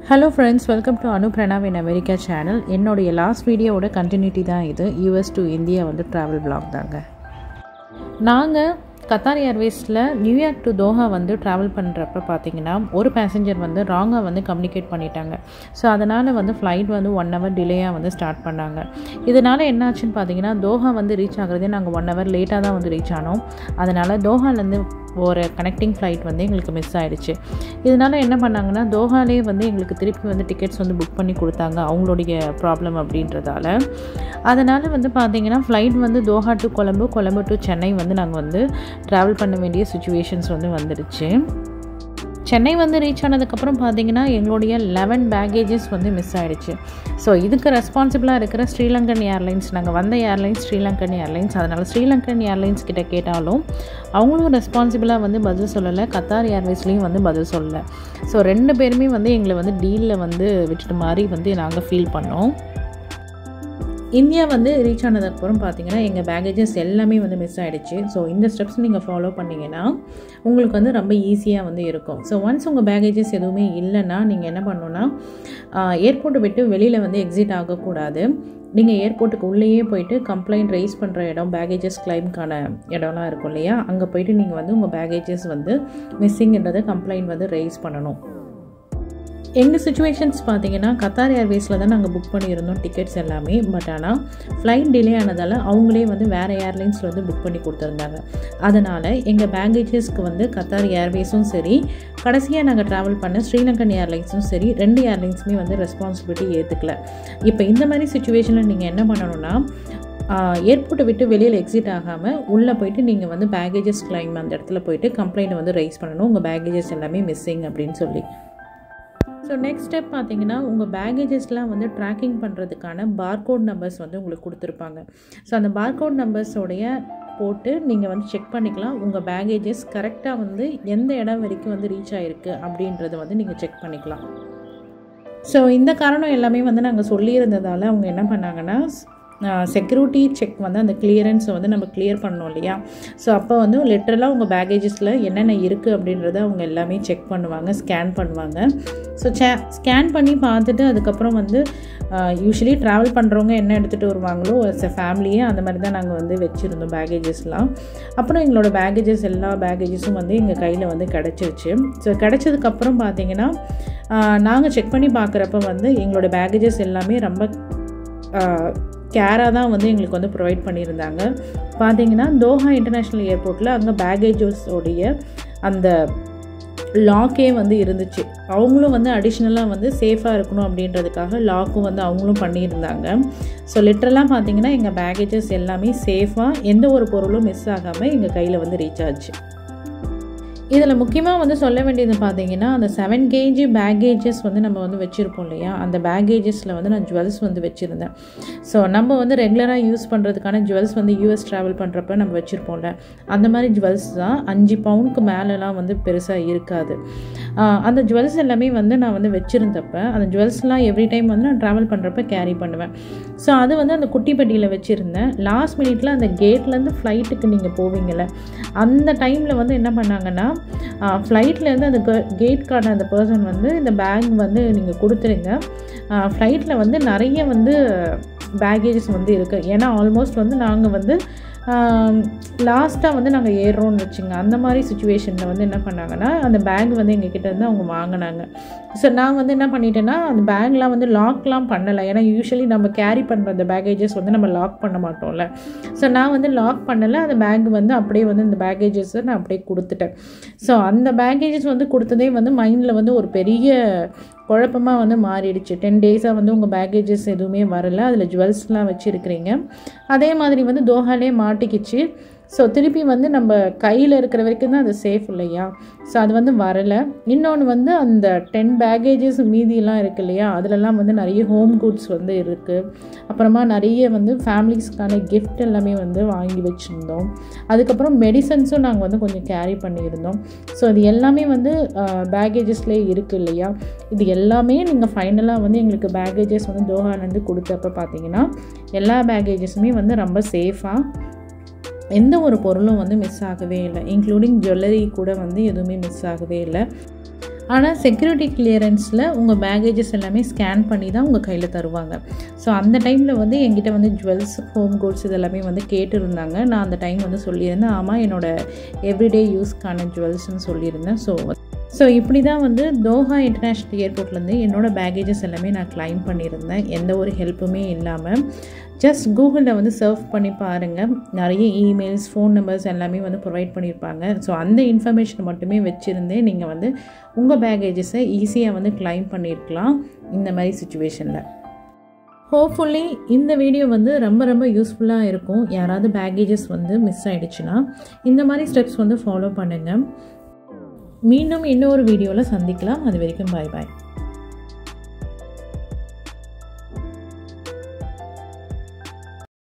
hello friends welcome to Anu Pranav in America channel என்னுடைய last வீடியோவோட continuity தான் இது யூஎஸ் டு இந்தியா வந்து ட்ராவல் பிளாக் தாங்க நாங்கள் கத்தார் ஏர்வேஸில் நியூயார்க் டு தோஹா வந்து ட்ராவல் பண்ணுறப்ப பார்த்தீங்கன்னா ஒரு பேசஞ்சர் வந்து ராங்காக வந்து கம்யூனிகேட் பண்ணிட்டாங்க ஸோ அதனால் வந்து ஃப்ளைட் வந்து ஒன் ஹவர் டிலேயாக வந்து ஸ்டார்ட் பண்ணாங்க இதனால் என்னாச்சுன்னு பார்த்தீங்கன்னா தோஹா வந்து ரீச் ஆகுறதே நாங்கள் ஒன் ஹவர் லேட்டாக தான் வந்து ரீச் ஆனோம் அதனால் தோஹாலேருந்து ஒரு கனெக்டிங் ஃப்ளைட் வந்து எங்களுக்கு மிஸ் ஆகிடுச்சு இதனால் என்ன பண்ணாங்கன்னா தோஹாலே வந்து எங்களுக்கு திருப்பி வந்து டிக்கெட்ஸ் வந்து புக் பண்ணி கொடுத்தாங்க அவங்களுடைய ப்ராப்ளம் அப்படின்றதால அதனால் வந்து பார்த்திங்கன்னா ஃப்ளைட் வந்து தோஹா டு கொழம்பு கொழம்பு டு சென்னை வந்து நாங்கள் வந்து ட்ராவல் பண்ண வேண்டிய சுச்சுவேஷன்ஸ் வந்து வந்துடுச்சு சென்னை வந்து ரீச் ஆனதுக்கப்புறம் பார்த்தீங்கன்னா எங்களுடைய லெவன் பேக்கேஜஸ் வந்து மிஸ் ஆகிடுச்சு ஸோ இதுக்கு ரெஸ்பான்சிபிளாக இருக்கிற ஸ்ரீலங்கன் ஏர்லைன்ஸ் நாங்கள் வந்த ஏர்லைன்ஸ் ஸ்ரீலங்கன் ஏர்லைன்ஸ் அதனால் ஸ்ரீலங்கன் ஏர்லைன்ஸ் கிட்ட கேட்டாலும் அவங்களும் ரெஸ்பான்சிபிளாக வந்து பதில் சொல்லலை கத்தார் ஏர்வேஸ்லேயும் வந்து பதில் சொல்லலை ஸோ ரெண்டு பேருமே வந்து எங்களை வந்து டீலில் வந்து விட்டுட்டு மாதிரி வந்து நாங்கள் ஃபீல் பண்ணோம் இந்தியா வந்து ரீச் ஆனதுக்கப்புறம் பார்த்தீங்கன்னா எங்கள் பேகேஜஸ் எல்லாமே வந்து மிஸ் ஆகிடுச்சு ஸோ இந்த ஸ்டெப்ஸ் நீங்கள் ஃபாலோ பண்ணிங்கன்னா உங்களுக்கு வந்து ரொம்ப ஈஸியாக வந்து இருக்கும் ஸோ ஒன்ஸ் உங்கள் பேகேஜஸ் எதுவுமே இல்லைன்னா நீங்கள் என்ன பண்ணணுன்னா ஏர்போர்ட்டை விட்டு வெளியில் வந்து எக்ஸிட் ஆகக்கூடாது நீங்கள் ஏர்போர்ட்டுக்கு உள்ளேயே போயிட்டு கம்ப்ளைண்ட் ரைஸ் பண்ணுற இடம் பேகேஜஸ் கிளைம்க்கான இடம்லாம் இருக்கும் இல்லையா அங்கே போயிட்டு நீங்கள் வந்து உங்கள் பேகேஜஸ் வந்து மிஸ்ஸிங்ன்றதை கம்ப்ளைண்ட் வந்து ரைஸ் பண்ணணும் எங்கள் சுச்சுவேஷன்ஸ் பார்த்தீங்கன்னா கத்தார் ஏர்வேஸில் தான் நாங்கள் புக் பண்ணியிருந்தோம் டிக்கெட்ஸ் எல்லாமே பட் ஆனால் ஃப்ளைட் டிலே ஆனதால் அவங்களே வந்து வேறு ஏர்லைன்ஸில் வந்து புக் பண்ணி கொடுத்துருந்தாங்க அதனால் எங்கள் பேக்கேஜஸ்க்கு வந்து கத்தார் ஏர்வேஸும் சரி கடைசியாக நாங்கள் ட்ராவல் பண்ண ஸ்ரீலங்கன் ஏர்லைன்ஸும் சரி ரெண்டு ஏர்லைன்ஸுமே வந்து ரெஸ்பான்சிபிலிட்டி ஏற்றுக்கல இப்போ இந்த மாதிரி சுச்சுவேஷனில் நீங்கள் என்ன பண்ணணும்னா ஏர்போர்ட்டை விட்டு வெளியில் எக்ஸிட் ஆகாமல் உள்ளே போயிட்டு நீங்கள் வந்து பேக்கேஜஸ் கிளைம் அந்த இடத்துல போயிட்டு கம்ப்ளைண்ட்டை வந்து ரைஸ் பண்ணணும் உங்கள் பேக்கேஜஸ் எல்லாமே மிஸ்ஸிங் அப்படின்னு சொல்லி ஸோ நெக்ஸ்ட் ஸ்டெப் பார்த்தீங்கன்னா உங்கள் பேகேஜஸ்லாம் வந்து ட்ராக்கிங் பண்ணுறதுக்கான பார்கோட் நம்பர்ஸ் வந்து உங்களுக்கு கொடுத்துருப்பாங்க ஸோ அந்த பார்கோட் நம்பர்ஸோடைய போட்டு நீங்கள் வந்து செக் பண்ணிக்கலாம் உங்கள் பேகேஜஸ் கரெக்டாக வந்து எந்த இடம் வரைக்கும் வந்து ரீச் ஆகிருக்கு அப்படின்றத வந்து நீங்கள் செக் பண்ணிக்கலாம் ஸோ இந்த காரணம் எல்லாமே வந்து நாங்கள் சொல்லியிருந்ததால் அவங்க என்ன பண்ணாங்கன்னா செக்யூரிட்டி செக் வந்து அந்த கிளியரன்ஸை வந்து நம்ம கிளியர் பண்ணோம் இல்லையா ஸோ அப்போ வந்து லிட்ரலாக உங்கள் பேகேஜஸில் என்னென்ன இருக்குது அப்படின்றத அவங்க எல்லாமே செக் பண்ணுவாங்க ஸ்கேன் பண்ணுவாங்க ஸோ சே ஸ்கேன் பண்ணி பார்த்துட்டு அதுக்கப்புறம் வந்து யூஸ்வலி ட்ராவல் பண்ணுறவங்க என்ன எடுத்துகிட்டு வருவாங்களோ எஸ் எ ஃபேமிலியே அந்த மாதிரி தான் நாங்கள் வந்து வச்சுருந்தோம் பேகேஜஸ்லாம் அப்புறம் எங்களோட பேகேஜஸ் எல்லா பேகேஜஸும் வந்து எங்கள் கையில் வந்து கிடச்சிருச்சு ஸோ கிடச்சதுக்கப்புறம் பார்த்தீங்கன்னா நாங்கள் செக் பண்ணி பார்க்குறப்ப வந்து எங்களோட பேகேஜஸ் எல்லாமே ரொம்ப கேராக தான் வந்து எங்களுக்கு வந்து ப்ரொவைட் பண்ணியிருந்தாங்க பார்த்தீங்கன்னா தோஹா இன்டர்நேஷ்னல் ஏர்போர்ட்டில் அங்கே பேகேஜஸோடைய அந்த லாக்கே வந்து இருந்துச்சு அவங்களும் வந்து அடிஷ்னலாக வந்து சேஃபாக இருக்கணும் அப்படின்றதுக்காக லாக்கும் வந்து அவங்களும் பண்ணியிருந்தாங்க ஸோ லிட்ரலாக பார்த்தீங்கன்னா எங்கள் பேகேஜஸ் எல்லாமே சேஃபாக எந்த ஒரு பொருளும் மிஸ் ஆகாமல் எங்கள் கையில் வந்து ரீச் ஆச்சு இதில் முக்கியமாக வந்து சொல்ல வேண்டியது பார்த்தீங்கன்னா அந்த செவன் கேஜி பேக்கேஜஸ் வந்து நம்ம வந்து வச்சுருப்போம் இல்லையா அந்த பேக்கேஜஸில் வந்து நான் ஜுவல்ஸ் வந்து வச்சுருந்தேன் ஸோ நம்ம வந்து ரெகுலராக யூஸ் பண்ணுறதுக்கான ஜுவல்ஸ் வந்து யூஎஸ் ட்ராவல் பண்ணுறப்ப நம்ம வச்சுருப்போம்ல அந்த மாதிரி ஜுவல்ஸ் தான் அஞ்சு பவுனுக்கு மேலெலாம் வந்து பெருசாக இருக்காது அந்த ஜுவல்ஸ் எல்லாமே வந்து நான் வந்து வச்சுருந்தப்ப அந்த ஜுவல்ஸ்லாம் எவ்ரி டைம் வந்து நான் ட்ராவல் பண்ணுறப்ப கேரி பண்ணுவேன் ஸோ அது வந்து அந்த குட்டி பெட்டியில் வச்சுருந்தேன் லாஸ்ட் மினிட்ல அந்த கேட்லேருந்து ஃப்ளைட்டுக்கு நீங்கள் போவீங்கள்ல அந்த டைமில் வந்து என்ன பண்ணாங்கன்னா ஃப்ளைட்லேருந்து அந்த கேட்கான அந்த பர்சன் வந்து இந்த பேக் வந்து நீங்கள் கொடுத்துருங்க ஃப்ளைட்டில் வந்து நிறைய வந்து பேகேஜஸ் வந்து இருக்குது ஏன்னா ஆல்மோஸ்ட் வந்து நாங்கள் வந்து லாஸ்ட்டாக வந்து நாங்கள் ஏறுறோம்னு வச்சுங்க அந்த மாதிரி சுச்சுவேஷனில் வந்து என்ன பண்ணாங்கன்னா அந்த பேக் வந்து எங்ககிட்ட இருந்து அவங்க வாங்கினாங்க ஸோ நான் வந்து என்ன பண்ணிட்டேன்னா அந்த பேக்லாம் வந்து லாக்லாம் பண்ணலை ஏன்னா யூஸ்வலி நம்ம கேரி பண்ணுற அந்த பேகேஜஸ் வந்து நம்ம லாக் பண்ண மாட்டோம்ல ஸோ நான் வந்து லாக் பண்ணலை அந்த பேக் வந்து அப்படியே வந்து இந்த பேகேஜஸை நான் அப்படியே கொடுத்துட்டேன் ஸோ அந்த பேகேஜஸ் வந்து கொடுத்ததே வந்து மைண்டில் வந்து ஒரு பெரிய குழப்பமாக வந்து மாறிடுச்சு டென் டேஸாக வந்து உங்கள் பேக்கேஜஸ் எதுவுமே வரல அதில் ஜுவல்ஸ்லாம் வச்சுருக்கிறீங்க அதே மாதிரி வந்து தோஹாலே மாட்டிக்கிச்சு ஸோ திருப்பி வந்து நம்ம கையில் இருக்கிற வரைக்கும் தான் அது சேஃப் இல்லையா ஸோ அது வந்து வரலை இன்னொன்று வந்து அந்த டென் பேக்கேஜஸ் மீதியெல்லாம் இருக்குது இல்லையா அதிலலாம் வந்து நிறைய ஹோம் குட்ஸ் வந்து இருக்குது அப்புறமா நிறைய வந்து ஃபேமிலிஸ்க்கான கிஃப்ட் எல்லாமே வந்து வாங்கி வச்சுருந்தோம் அதுக்கப்புறம் மெடிசன்ஸும் நாங்கள் வந்து கொஞ்சம் கேரி பண்ணியிருந்தோம் ஸோ இது எல்லாமே வந்து பேக்கேஜஸ்லேயே இருக்குது இல்லையா இது எல்லாமே நீங்கள் ஃபைனலாக வந்து எங்களுக்கு பேக்கேஜஸ் வந்து தோஹாலேருந்து கொடுத்தப்ப பார்த்தீங்கன்னா எல்லா பேக்கேஜஸுமே வந்து ரொம்ப சேஃபாக எந்த ஒரு பொருளும் வந்து மிஸ் ஆகவே இல்லை இன்க்ளூடிங் ஜுவல்லரி கூட வந்து எதுவுமே மிஸ் ஆகவே இல்லை ஆனால் செக்யூரிட்டி கிளியரன்ஸில் உங்கள் பேகேஜஸ் எல்லாமே ஸ்கேன் பண்ணி தான் உங்கள் கையில் தருவாங்க ஸோ அந்த டைமில் வந்து என்கிட்ட வந்து ஜுவல்ஸ் ஹோம் குட்ஸ் இதெல்லாமே வந்து கேட்டுருந்தாங்க நான் அந்த டைம் வந்து சொல்லியிருந்தேன் ஆமாம் என்னோடய எவ்ரிடே யூஸ்க்கான ஜுவல்ஸ்னு சொல்லியிருந்தேன் ஸோ ஸோ இப்படி தான் வந்து தோஹா இன்டர்நேஷ்னல் ஏர்போர்ட்லேருந்து என்னோடய பேகேஜஸ் எல்லாமே நான் கிளைம் பண்ணியிருந்தேன் எந்த ஒரு ஹெல்ப்புமே இல்லாமல் ஜஸ்ட் கூகுளில் வந்து சர்வ் பண்ணி பாருங்கள் நிறைய இமெயில்ஸ் ஃபோன் நம்பர்ஸ் எல்லாமே வந்து ப்ரொவைட் பண்ணியிருப்பாங்க ஸோ அந்த இன்ஃபர்மேஷன் மட்டுமே வச்சுருந்தே நீங்கள் வந்து உங்கள் பேகேஜஸை ஈஸியாக வந்து கிளைம் பண்ணியிருக்கலாம் இந்த மாதிரி சுச்சுவேஷனில் ஹோப்ஃபுல்லி இந்த வீடியோ வந்து ரொம்ப ரொம்ப யூஸ்ஃபுல்லாக இருக்கும் யாராவது பேகேஜஸ் வந்து மிஸ் ஆகிடுச்சுன்னா இந்த மாதிரி ஸ்டெப்ஸ் வந்து ஃபாலோ பண்ணுங்கள் மீண்டும் இன்னொரு வீடியோவில் சந்திக்கலாம் அது வரைக்கும் பாய் பாய்